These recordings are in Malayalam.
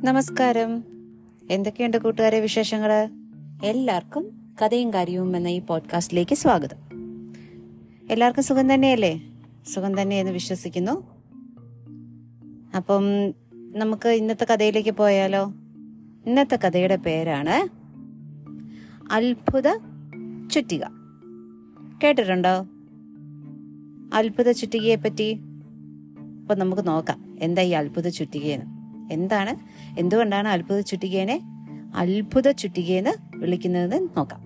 നമസ്കാരം എന്തൊക്കെയുണ്ട് കൂട്ടുകാരെ വിശേഷങ്ങള് എല്ലാവർക്കും കഥയും കാര്യവും എന്ന ഈ പോഡ്കാസ്റ്റിലേക്ക് സ്വാഗതം എല്ലാവർക്കും സുഖം തന്നെയല്ലേ സുഖം തന്നെയെന്ന് വിശ്വസിക്കുന്നു അപ്പം നമുക്ക് ഇന്നത്തെ കഥയിലേക്ക് പോയാലോ ഇന്നത്തെ കഥയുടെ പേരാണ് അത്ഭുത ചുറ്റിക കേട്ടിട്ടുണ്ടോ അത്ഭുത ചുറ്റികയെ പറ്റി അപ്പൊ നമുക്ക് നോക്കാം എന്താ ഈ അത്ഭുത ചുറ്റികയെന്ന് എന്താണ് എന്തുകൊണ്ടാണ് അത്ഭുത ചുറ്റികേനെ അത്ഭുത ചുറ്റികയെന്ന് വിളിക്കുന്നതെന്ന് നോക്കാം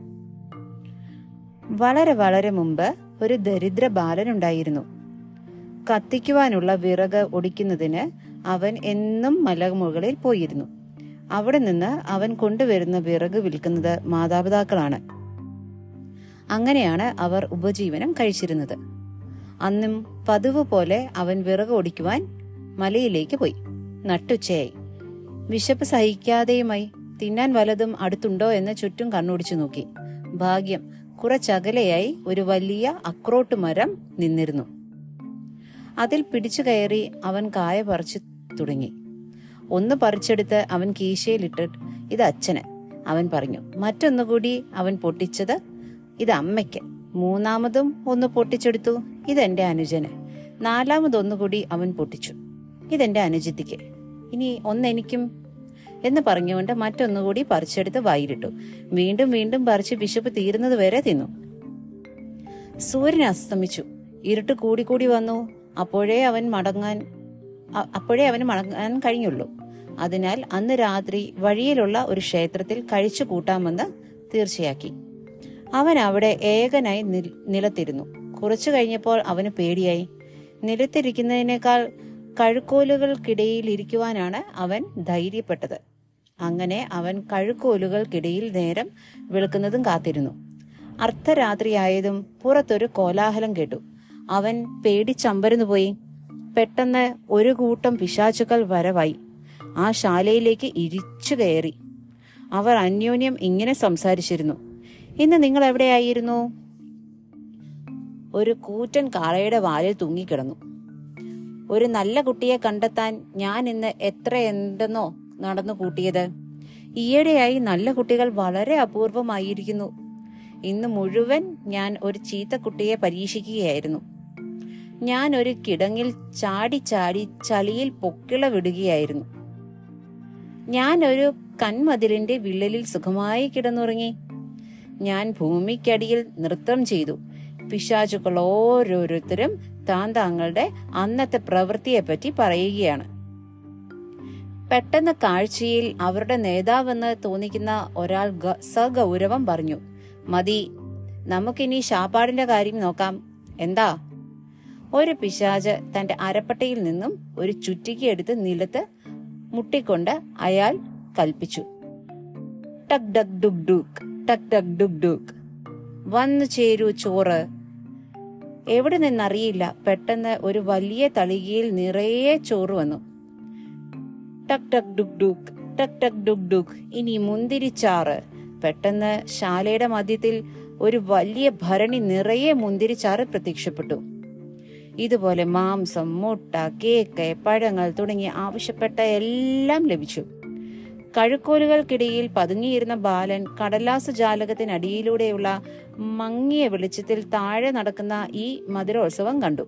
വളരെ വളരെ മുമ്പ് ഒരു ദരിദ്ര ബാലനുണ്ടായിരുന്നു കത്തിക്കുവാനുള്ള വിറക് ഒടിക്കുന്നതിന് അവൻ എന്നും മലമുകളിൽ പോയിരുന്നു അവിടെ നിന്ന് അവൻ കൊണ്ടുവരുന്ന വിറക് വിൽക്കുന്നത് മാതാപിതാക്കളാണ് അങ്ങനെയാണ് അവർ ഉപജീവനം കഴിച്ചിരുന്നത് അന്നും പതിവ് പോലെ അവൻ വിറക് ഒടിക്കുവാൻ മലയിലേക്ക് പോയി നട്ടുച്ചയായി വിശപ്പ് സഹിക്കാതെയുമായി തിന്നാൻ വലതും അടുത്തുണ്ടോ എന്ന് ചുറ്റും കണ്ണോടിച്ചു നോക്കി ഭാഗ്യം കുറച്ചകലെയായി ഒരു വലിയ അക്രോട്ട് മരം നിന്നിരുന്നു അതിൽ പിടിച്ചു കയറി അവൻ കായ പറിച്ചു തുടങ്ങി ഒന്ന് പറിച്ചെടുത്ത് അവൻ കീശയിലിട്ട് ഇത് അച്ഛന് അവൻ പറഞ്ഞു മറ്റൊന്നുകൂടി അവൻ പൊട്ടിച്ചത് ഇത് അമ്മയ്ക്ക് മൂന്നാമതും ഒന്ന് പൊട്ടിച്ചെടുത്തു ഇതെന്റെ അനുജന് നാലാമതൊന്നുകൂടി അവൻ പൊട്ടിച്ചു ഇതെന്റെ അനുജത്തിക്ക് ഇനി ഒന്നെനിക്കും എന്ന് പറഞ്ഞുകൊണ്ട് മറ്റൊന്നുകൂടി പറിച്ചെടുത്ത് വായിലിട്ടു വീണ്ടും വീണ്ടും പറിച്ച് വിശപ്പ് തീരുന്നത് വരെ തിന്നു സൂര്യൻ അസ്തമിച്ചു ഇരുട്ട് കൂടിക്കൂടി വന്നു അപ്പോഴേ അവൻ മടങ്ങാൻ അ- അപ്പോഴേ അവന് മടങ്ങാൻ കഴിഞ്ഞുള്ളൂ അതിനാൽ അന്ന് രാത്രി വഴിയിലുള്ള ഒരു ക്ഷേത്രത്തിൽ കഴിച്ചു കൂട്ടാമെന്ന് തീർച്ചയാക്കി അവൻ അവിടെ ഏകനായി നിൽ- നിലത്തിരുന്നു കുറച്ചു കഴിഞ്ഞപ്പോൾ അവന് പേടിയായി നിലത്തിരിക്കുന്നതിനേക്കാൾ കഴുക്കോലുകൾക്കിടയിൽ ഇരിക്കുവാനാണ് അവൻ ധൈര്യപ്പെട്ടത് അങ്ങനെ അവൻ കഴുക്കോലുകൾക്കിടയിൽ നേരം വെളുക്കുന്നതും കാത്തിരുന്നു അർദ്ധരാത്രിയായതും പുറത്തൊരു കോലാഹലം കേട്ടു അവൻ പേടിച്ചമ്പരന്നു പോയി പെട്ടെന്ന് ഒരു കൂട്ടം പിശാചുക്കൾ വരവായി ആ ശാലയിലേക്ക് ഇരിച്ചു കയറി അവർ അന്യോന്യം ഇങ്ങനെ സംസാരിച്ചിരുന്നു ഇന്ന് നിങ്ങൾ എവിടെയായിരുന്നു ഒരു കൂറ്റൻ കാളയുടെ വാലിൽ തൂങ്ങിക്കിടന്നു ഒരു നല്ല കുട്ടിയെ കണ്ടെത്താൻ ഞാൻ ഇന്ന് എത്ര എന്തെന്നോ നടന്നു കൂട്ടിയത് ഈയിടെയായി നല്ല കുട്ടികൾ വളരെ അപൂർവമായിരിക്കുന്നു ഇന്ന് മുഴുവൻ ഞാൻ ഒരു ചീത്ത കുട്ടിയെ പരീക്ഷിക്കുകയായിരുന്നു ഞാൻ ഒരു കിടങ്ങിൽ ചാടി ചാടി ചളിയിൽ പൊക്കിള വിടുകയായിരുന്നു ഞാൻ ഒരു കൺമതിലിന്റെ വിള്ളലിൽ സുഖമായി കിടന്നുറങ്ങി ഞാൻ ഭൂമിക്കടിയിൽ നൃത്തം ചെയ്തു പിശാചുക്കൾ ഓരോരുത്തരും താൻ താങ്കളുടെ അന്നത്തെ പ്രവൃത്തിയെപ്പറ്റി പറയുകയാണ് പെട്ടെന്ന് കാഴ്ചയിൽ അവരുടെ നേതാവെന്ന് തോന്നിക്കുന്ന ഒരാൾ ഗ- സഗൗരവം പറഞ്ഞു മതി നമുക്കിനി ശാപ്പാടിന്റെ കാര്യം നോക്കാം എന്താ ഒരു പിശാച് തന്റെ അരപ്പട്ടയിൽ നിന്നും ഒരു ചുറ്റിക എടുത്ത് നിലത്ത് മുട്ടിക്കൊണ്ട് അയാൾ കൽപ്പിച്ചു ടക് ഡക് ഡുക് ഡുക് ടക് ഡക് ഡുക് ഡുക് വന്നു ചേരൂ ചോറ് എവിടെ നിന്നറിയില്ല പെട്ടെന്ന് ഒരു വലിയ തളികയിൽ നിറയെ ചോറ് വന്നു ടക് ടക് ഡുക് ഡുക് ടക് ടക് ഡുക് ഡുക് ഇനി മുന്തിരിച്ചാറ് പെട്ടെന്ന് ശാലയുടെ മധ്യത്തിൽ ഒരു വലിയ ഭരണി നിറയെ മുന്തിരിച്ചാറ് പ്രത്യക്ഷപ്പെട്ടു ഇതുപോലെ മാംസം മുട്ട കേക്ക് പഴങ്ങൾ തുടങ്ങി ആവശ്യപ്പെട്ട എല്ലാം ലഭിച്ചു കഴുക്കോലുകൾക്കിടയിൽ പതുങ്ങിയിരുന്ന ബാലൻ കടലാസ ജാലകത്തിനടിയിലൂടെയുള്ള മങ്ങിയ വെളിച്ചത്തിൽ താഴെ നടക്കുന്ന ഈ മധുരോത്സവം കണ്ടു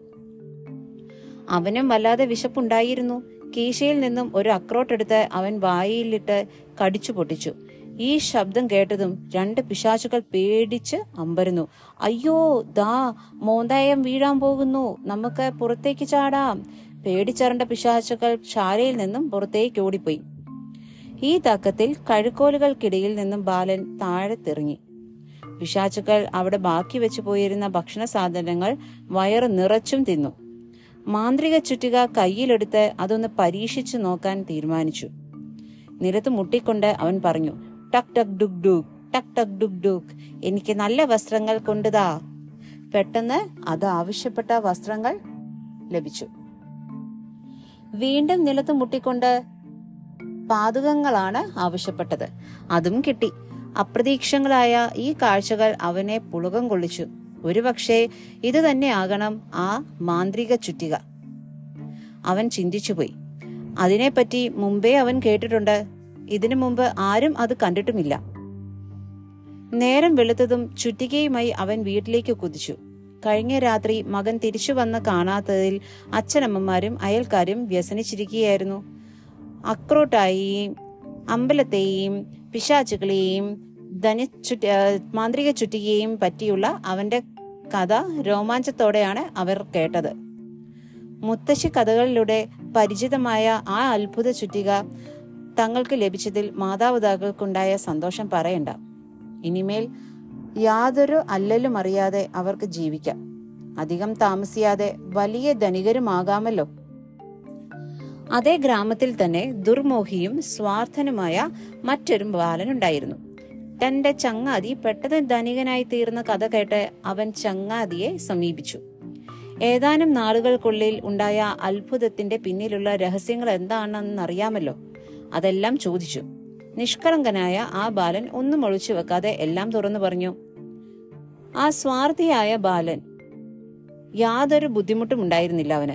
അവനും വല്ലാതെ വിശപ്പുണ്ടായിരുന്നു കീശയിൽ നിന്നും ഒരു അക്രോട്ടെടുത്ത് അവൻ വായിലിട്ട് കടിച്ചു പൊട്ടിച്ചു ഈ ശബ്ദം കേട്ടതും രണ്ട് പിശാചുകൾ പേടിച്ച് അമ്പരുന്നു അയ്യോ ദാ മോന്തായം വീഴാൻ പോകുന്നു നമുക്ക് പുറത്തേക്ക് ചാടാം പേടിച്ചറണ്ട പിശാചുകൾ ശാലയിൽ നിന്നും പുറത്തേക്ക് ഓടിപ്പോയി ഈ തക്കത്തിൽ കഴുക്കോലുകൾക്കിടയിൽ നിന്നും ബാലൻ താഴെ തിറങ്ങി പിശാചുക്കൾ അവിടെ ബാക്കി വെച്ചു പോയിരുന്ന ഭക്ഷണ സാധനങ്ങൾ വയറ് നിറച്ചും തിന്നു മാന്ത്രിക ചുറ്റിക കയ്യിലെടുത്ത് അതൊന്ന് പരീക്ഷിച്ചു നോക്കാൻ തീരുമാനിച്ചു നിലത്ത് മുട്ടിക്കൊണ്ട് അവൻ പറഞ്ഞു ടക് ടക് ഡുക് ഡുക് ടക് ടക് ഡുക് ഡുക് എനിക്ക് നല്ല വസ്ത്രങ്ങൾ കൊണ്ടുതാ പെട്ടെന്ന് അത് ആവശ്യപ്പെട്ട വസ്ത്രങ്ങൾ ലഭിച്ചു വീണ്ടും നിലത്ത് മുട്ടിക്കൊണ്ട് പാതുകങ്ങളാണ് ആവശ്യപ്പെട്ടത് അതും കിട്ടി അപ്രതീക്ഷങ്ങളായ ഈ കാഴ്ചകൾ അവനെ പുളകം കൊള്ളിച്ചു ഒരുപക്ഷെ ഇത് തന്നെ ആകണം ആ മാന്ത്രിക ചുറ്റിക അവൻ ചിന്തിച്ചുപോയി അതിനെപ്പറ്റി മുമ്പേ അവൻ കേട്ടിട്ടുണ്ട് ഇതിനു മുമ്പ് ആരും അത് കണ്ടിട്ടുമില്ല നേരം വെളുത്തതും ചുറ്റികയുമായി അവൻ വീട്ടിലേക്ക് കുതിച്ചു കഴിഞ്ഞ രാത്രി മകൻ തിരിച്ചു വന്ന് കാണാത്തതിൽ അച്ഛനമ്മമാരും അയൽക്കാരും വ്യസനിച്ചിരിക്കുകയായിരുന്നു അക്രോട്ടായെയും അമ്പലത്തെയും പിശാച്ചുകളെയും ധനച്ചുറ്റ മാന്ത്രിക ചുറ്റികയെയും പറ്റിയുള്ള അവന്റെ കഥ രോമാഞ്ചത്തോടെയാണ് അവർ കേട്ടത് മുത്തശ്ശി കഥകളിലൂടെ പരിചിതമായ ആ അത്ഭുത ചുറ്റിക തങ്ങൾക്ക് ലഭിച്ചതിൽ മാതാപിതാക്കൾക്കുണ്ടായ സന്തോഷം പറയണ്ട ഇനിമേൽ യാതൊരു അല്ലലും അറിയാതെ അവർക്ക് ജീവിക്കാം അധികം താമസിയാതെ വലിയ ധനികരുമാകാമല്ലോ അതേ ഗ്രാമത്തിൽ തന്നെ ദുർമോഹിയും സ്വാർത്ഥനുമായ മറ്റൊരു ബാലനുണ്ടായിരുന്നു തന്റെ ചങ്ങാതി പെട്ടെന്ന് ധനികനായി തീർന്ന കഥ കേട്ട് അവൻ ചങ്ങാതിയെ സമീപിച്ചു ഏതാനും നാളുകൾക്കുള്ളിൽ ഉണ്ടായ അത്ഭുതത്തിന്റെ പിന്നിലുള്ള രഹസ്യങ്ങൾ എന്താണെന്നറിയാമല്ലോ അതെല്ലാം ചോദിച്ചു നിഷ്കളങ്കനായ ആ ബാലൻ ഒന്നും ഒളിച്ചു വെക്കാതെ എല്ലാം തുറന്നു പറഞ്ഞു ആ സ്വാർത്ഥിയായ ബാലൻ യാതൊരു ബുദ്ധിമുട്ടും ഉണ്ടായിരുന്നില്ല അവന്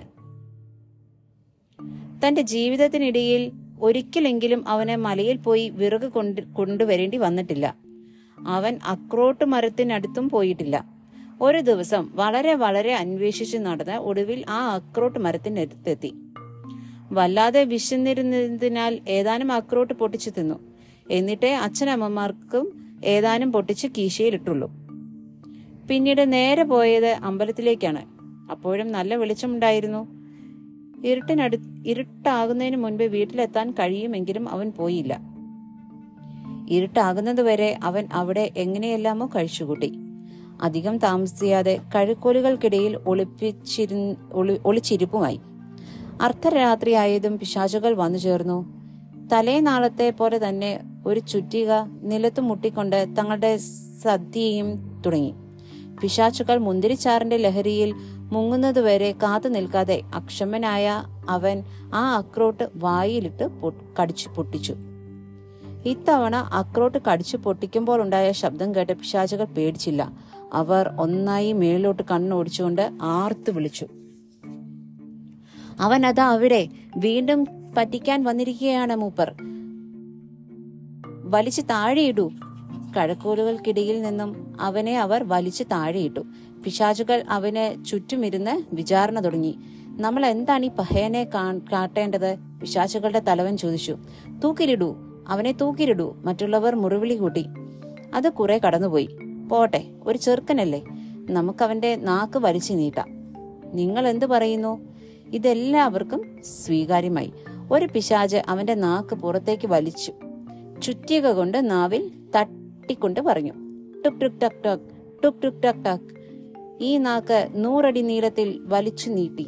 തന്റെ ജീവിതത്തിനിടയിൽ ഒരിക്കലെങ്കിലും അവന് മലയിൽ പോയി വിറക് കൊണ്ട് കൊണ്ടുവരേണ്ടി വന്നിട്ടില്ല അവൻ അക്രോട്ട് മരത്തിനടുത്തും പോയിട്ടില്ല ഒരു ദിവസം വളരെ വളരെ അന്വേഷിച്ച് നടന്ന് ഒടുവിൽ ആ അക്രോട്ട് മരത്തിനടുത്തെത്തി വല്ലാതെ വിശന്നിരുന്നതിനാൽ ഏതാനും അക്രോട്ട് പൊട്ടിച്ചു തിന്നു എന്നിട്ടേ അച്ഛനമ്മമാർക്കും ഏതാനും പൊട്ടിച്ച് കീശയിലിട്ടുള്ളൂ പിന്നീട് നേരെ പോയത് അമ്പലത്തിലേക്കാണ് അപ്പോഴും നല്ല വെളിച്ചമുണ്ടായിരുന്നു ഇരുട്ടിനടു ഇരുട്ടാകുന്നതിന് മുൻപ് വീട്ടിലെത്താൻ കഴിയുമെങ്കിലും അവൻ പോയില്ല ഇരുട്ടാകുന്നതുവരെ അവൻ അവിടെ എങ്ങനെയെല്ലാമോ കഴിച്ചുകൂട്ടി അധികം താമസിയാതെ കഴുക്കോലുകൾക്കിടയിൽ ഒളിപ്പിച്ചിരു ഒളി- ഒളിച്ചിരിപ്പുമായി അർദ്ധരാത്രിയായതും പിശാചുകൾ വന്നു ചേർന്നു തലേനാളത്തെ പോലെ തന്നെ ഒരു ചുറ്റിക നിലത്ത് മുട്ടിക്കൊണ്ട് തങ്ങളുടെ സദ്യയും തുടങ്ങി പിശാചുകൾ മുന്തിരിച്ചാറിന്റെ ലഹരിയിൽ മുങ്ങുന്നതുവരെ കാത്തു നിൽക്കാതെ അക്ഷമനായ അവൻ ആ അക്രോട്ട് വായിലിട്ട് പൊ- കടിച്ചു പൊട്ടിച്ചു ഇത്തവണ അക്രോട്ട് കടിച്ചു പൊട്ടിക്കുമ്പോൾ ഉണ്ടായ ശബ്ദം കേട്ട് പിശാചുകൾ പേടിച്ചില്ല അവർ ഒന്നായി മേളിലോട്ട് കണ്ണോടിച്ചുകൊണ്ട് ആർത്തു വിളിച്ചു അവൻ അതാ അവിടെ വീണ്ടും പറ്റിക്കാൻ വന്നിരിക്കുകയാണ് മൂപ്പർ വലിച്ചു താഴെയിടൂ കഴക്കോലുകൾക്കിടയിൽ നിന്നും അവനെ അവർ വലിച്ചു താഴെയിട്ടു പിശാചുകൾ അവന് ചുറ്റുമിരുന്ന് വിചാരണ തുടങ്ങി നമ്മൾ എന്താണ് ഈ പഹയനെ കാ- കാട്ടേണ്ടത് പിശാചുകളുടെ തലവൻ ചോദിച്ചു തൂക്കിലിടൂ അവനെ തൂക്കിലിടൂ മറ്റുള്ളവർ മുറിവിളി കൂട്ടി അത് കുറെ കടന്നുപോയി പോട്ടെ ഒരു ചെറുക്കനല്ലേ നമുക്കവന്റെ നാക്ക് വലിച്ചു നീട്ടാം നിങ്ങൾ എന്തു പറയുന്നു ഇതെല്ലാവർക്കും സ്വീകാര്യമായി ഒരു പിശാജ് അവന്റെ നാക്ക് പുറത്തേക്ക് വലിച്ചു ചുറ്റിക കൊണ്ട് നാവിൽ തട്ടിക്കൊണ്ട് പറഞ്ഞു ടുക് ടുക് ടക് ടക് ടുക് ടുക് ടക് ടക് ഈ നാക്ക് നൂറടി നീളത്തിൽ വലിച്ചു നീട്ടി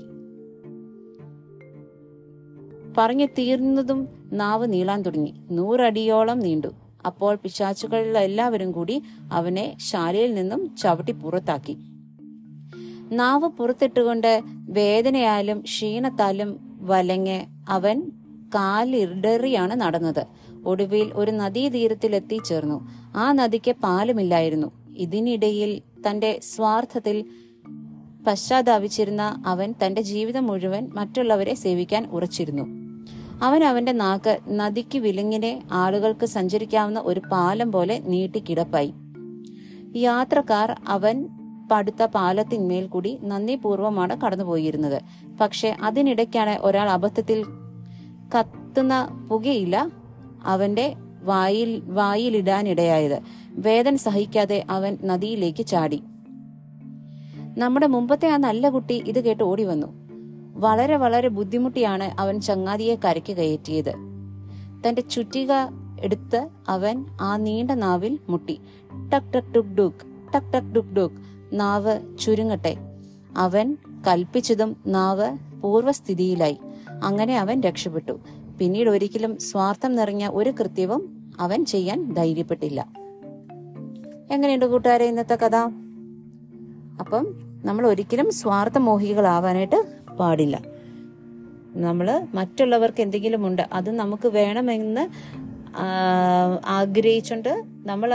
പറഞ്ഞു തീർന്നതും നാവ് നീളാൻ തുടങ്ങി നൂറടിയോളം നീണ്ടു അപ്പോൾ പിശാച്ചുകൾ എല്ലാവരും കൂടി അവനെ ശാലയിൽ നിന്നും ചവിട്ടി പുറത്താക്കി നാവ് പുറത്തിട്ടുകൊണ്ട് വേദനയാലും ക്ഷീണത്താലും വലങ്ങ് അവൻ കാലിടറിയാണ് നടന്നത് ഒടുവിൽ ഒരു നദീതീരത്തിൽ എത്തിച്ചേർന്നു ആ നദിക്ക് പാലമില്ലായിരുന്നു ഇതിനിടയിൽ തന്റെ സ്വാർത്ഥത്തിൽ പശ്ചാത്താപിച്ചിരുന്ന അവൻ തന്റെ ജീവിതം മുഴുവൻ മറ്റുള്ളവരെ സേവിക്കാൻ ഉറച്ചിരുന്നു അവൻ അവന്റെ നാക്ക് നദിക്ക് വിലങ്ങിനെ ആളുകൾക്ക് സഞ്ചരിക്കാവുന്ന ഒരു പാലം പോലെ നീട്ടിക്കിടപ്പായി യാത്രക്കാർ അവൻ പടുത്ത പാലത്തിന്മേൽ കൂടി നന്ദിപൂർവമാണ് കടന്നുപോയിരുന്നത് പക്ഷെ അതിനിടയ്ക്കാണ് ഒരാൾ അബദ്ധത്തിൽ കത്തുന്ന പുകയില്ല അവന്റെ വായിൽ വായിലിടാനിടയായത് വേദന സഹിക്കാതെ അവൻ നദിയിലേക്ക് ചാടി നമ്മുടെ മുമ്പത്തെ ആ നല്ല കുട്ടി ഇത് കേട്ട് ഓടി വന്നു വളരെ വളരെ ബുദ്ധിമുട്ടിയാണ് അവൻ ചങ്ങാതിയെ കരയ്ക്ക് കയറ്റിയത് തന്റെ ചുറ്റിക എടുത്ത് അവൻ ആ നീണ്ട നാവിൽ മുട്ടി ടക് ടക് ടുക് ഡുക് ടക് ടക് ഡുക് ഡുക് നാവ് ചുരുങ്ങട്ടെ അവൻ കൽപ്പിച്ചതും നാവ് പൂർവ്വസ്ഥിതിയിലായി അങ്ങനെ അവൻ രക്ഷപ്പെട്ടു പിന്നീട് ഒരിക്കലും സ്വാർത്ഥം നിറഞ്ഞ ഒരു കൃത്യവും അവൻ ചെയ്യാൻ ധൈര്യപ്പെട്ടില്ല എങ്ങനെയുണ്ട് കൂട്ടുകാരെ ഇന്നത്തെ കഥ അപ്പം നമ്മൾ ഒരിക്കലും സ്വാർത്ഥമോഹികളാവാനായിട്ട് പാടില്ല നമ്മൾ മറ്റുള്ളവർക്ക് എന്തെങ്കിലും ഉണ്ട് അത് നമുക്ക് വേണമെന്ന് ആ, ആഗ്രഹിച്ചുകൊണ്ട് നമ്മൾ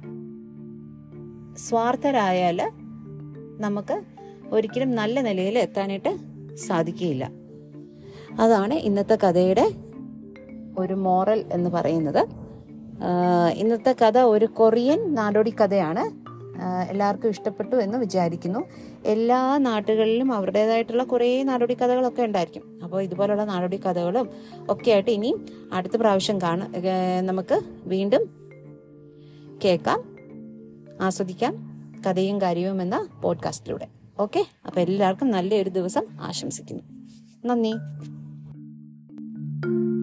സ്വാർത്ഥരായാൽ നമുക്ക് ഒരിക്കലും നല്ല നിലയിൽ എത്താനായിട്ട് സാധിക്കുകയില്ല അതാണ് ഇന്നത്തെ കഥയുടെ ഒരു മോറൽ എന്ന് പറയുന്നത് ആഹ് ഇന്നത്തെ കഥ ഒരു കൊറിയൻ നാടോടി കഥയാണ് ആഹ് എല്ലാവർക്കും ഇഷ്ടപ്പെട്ടു എന്ന് വിചാരിക്കുന്നു എല്ലാ നാട്ടുകളിലും അവരുടേതായിട്ടുള്ള കുറേ നാടോടി കഥകളൊക്കെ ഉണ്ടായിരിക്കും അപ്പോൾ ഇതുപോലുള്ള നാടോടി കഥകളും ഒക്കെ ആയിട്ട് ഇനി അടുത്ത പ്രാവശ്യം കാണ ഏഹ് നമുക്ക് വീണ്ടും കേൾക്കാം ആസ്വദിക്കാം കഥയും കാര്യവും എന്ന പോഡ്കാസ്റ്റിലൂടെ ഓക്കെ അപ്പോൾ എല്ലാവർക്കും നല്ലൊരു ദിവസം ആശംസിക്കുന്നു നന്ദി